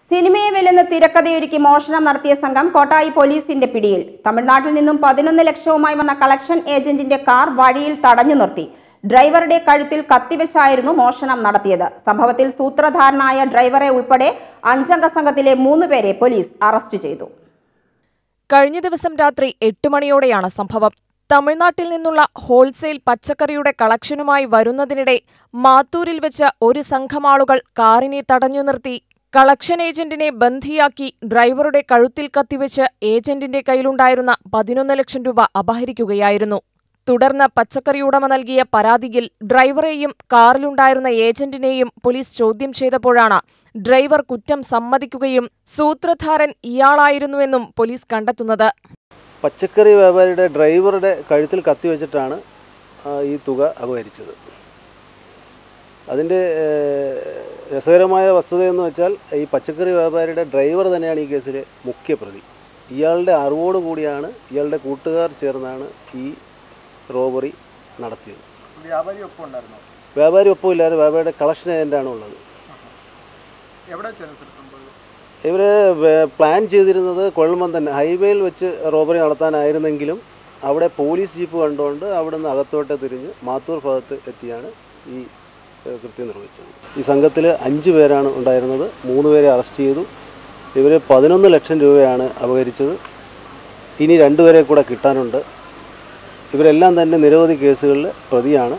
സിനിമയെ വെല്ലുന്ന തിരക്കഥയൊരുക്കി മോഷണം നടത്തിയ സംഘം കോട്ടായി പോലീസിന്റെ പിടിയിൽ തമിഴ്നാട്ടിൽ നിന്നും പതിനൊന്ന് ലക്ഷവുമായി വന്ന കളക്ഷൻ ഏജന്റിന്റെ കാർ വഴിയിൽ തടഞ്ഞു നിർത്തി ഡ്രൈവറുടെ കഴുത്തിൽ കത്തിവെച്ചായിരുന്നു മോഷണം നടത്തിയത് സംഭവത്തിൽ സൂത്രധാരനായ ഡ്രൈവറെ ഉൾപ്പെടെ അഞ്ചംഗ സംഘത്തിലെ മൂന്ന് പേരെ പോലീസ് അറസ്റ്റ് ചെയ്തു കഴിഞ്ഞ ദിവസം രാത്രി എട്ട് മണിയോടെയാണ് സംഭവം തമിഴ്നാട്ടിൽ നിന്നുള്ള ഹോൾസെയിൽ പച്ചക്കറിയുടെ കളക്ഷനുമായി വരുന്നതിനിടെ മാത്തൂരിൽ വെച്ച് ഒരു സംഘം ആളുകൾ കാറിനെ തടഞ്ഞു നിർത്തി കളക്ഷൻ ഏജന്റിനെ ബന്ധിയാക്കി ഡ്രൈവറുടെ കഴുത്തിൽ കത്തിവെച്ച് ഏജന്റിന്റെ കയ്യിലുണ്ടായിരുന്ന പതിനൊന്ന് ലക്ഷം രൂപ അപഹരിക്കുകയായിരുന്നു തുടർന്ന് പച്ചക്കറി ഉടമ നൽകിയ പരാതിയിൽ ഡ്രൈവറെയും കാറിലുണ്ടായിരുന്ന ഏജന്റിനെയും പോലീസ് ചോദ്യം ചെയ്തപ്പോഴാണ് ഡ്രൈവർ കുറ്റം സമ്മതിക്കുകയും സൂത്രധാരൻ ഇയാളായിരുന്നുവെന്നും പോലീസ് കണ്ടെത്തുന്നത് പച്ചക്കറി വ്യാപാരിയുടെ ഡ്രൈവറുടെ കഴുത്തിൽ കത്തിവെച്ചിട്ടാണ് ആ, ഈ തുക അപഹരിച്ചത് അതിൻ്റെ ഏഹ്, രസകരമായ വസ്തുതയെന്ന് വെച്ചാൽ ഈ പച്ചക്കറി വ്യാപാരിയുടെ ഡ്രൈവർ തന്നെയാണ് ഈ കേസിലെ മുഖ്യ പ്രതി ഇയാളുടെ അറിവോട് കൂടിയാണ് ഇയാളുടെ കൂട്ടുകാർ ചേർന്നാണ് ഈ റോബറി നടത്തിയത് വ്യാപാരി ഒപ്പം ഉണ്ടായിരുന്നോ വ്യാപാരി ഒപ്പമില്ലാതെ വ്യാപാരിയുടെ കളക്ഷൻ ഏജൻ്റാണ് ഉള്ളത് എവിടെ വെച്ചായിരുന്നു സർ സംഭവം ഇവർ പ്ലാൻ ചെയ്തിരുന്നത് കൊഴൽമൻ തന്നെ ഹൈവേയിൽ വെച്ച് റോബറി നടത്താനായിരുന്നെങ്കിലും അവിടെ പോലീസ് ജീപ്പ് കണ്ടുകൊണ്ട് അവിടെ നിന്ന് അകത്തോട്ട് തിരിഞ്ഞ് മാത്തൂർ ഭാഗത്ത് എത്തിയാണ് ഈ ഏഹ്, കൃത്യം നിർവഹിച്ചത് ഈ സംഘത്തിൽ അഞ്ച് പേരാണ് ഉണ്ടായിരുന്നത് മൂന്ന് പേരെ അറസ്റ്റ് ചെയ്തു ഇവർ പതിനൊന്ന് ലക്ഷം രൂപയാണ് അപഹരിച്ചത് ഇനി രണ്ടുപേരെ കൂടെ കിട്ടാനുണ്ട് ഇവരെല്ലാം തന്നെ നിരവധി കേസുകളിൽ പ്രതിയാണ്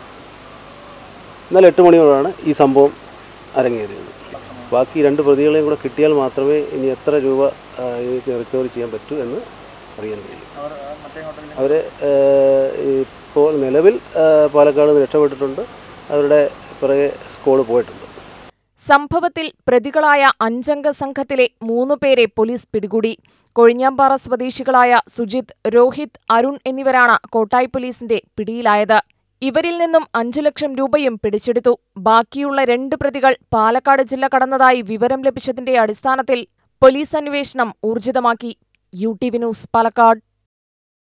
ഇന്നലെ എട്ട് മണിയോടാണ് ഈ സംഭവം അരങ്ങേറിയത് ബാക്കി രണ്ട് പ്രതികളെയും കൂടെ കിട്ടിയാൽ മാത്രമേ ഇനി എത്ര രൂപ ആ, ഇതിന് റിക്കവർ ചെയ്യാൻ പറ്റൂ എന്ന് അറിയാൻ കഴിയും അവർ ആ, മറ്റേ ഹോട്ടലിൽ അവർ ഇപ്പോൾ നിലവിൽ ആ, പാലക്കാട് നിന്ന് രക്ഷപ്പെട്ടിട്ടുണ്ട് അവരുടെ പിറകെ സ്കോഡ് പോയിട്ടുണ്ട് സംഭവത്തിൽ പ്രതികളായ അഞ്ചംഗ സംഘത്തിലെ മൂന്ന് പേരെ പോലീസ് പിടികൂടി കൊഴിഞ്ഞാമ്പാറ സ്വദേശികളായ സുജിത് രോഹിത് അരുൺ എന്നിവരാണ് കോട്ടായി പോലീസിന്റെ പിടിയിലായത് ഇവരിൽ നിന്നും അഞ്ചു ലക്ഷം രൂപയും പിടിച്ചെടുത്തു ബാക്കിയുള്ള രണ്ട് പ്രതികൾ പാലക്കാട് ജില്ല കടന്നതായി വിവരം ലഭിച്ചതിന്റെ അടിസ്ഥാനത്തിൽ പോലീസ് അന്വേഷണം ഊർജിതമാക്കി U T V news Palakkad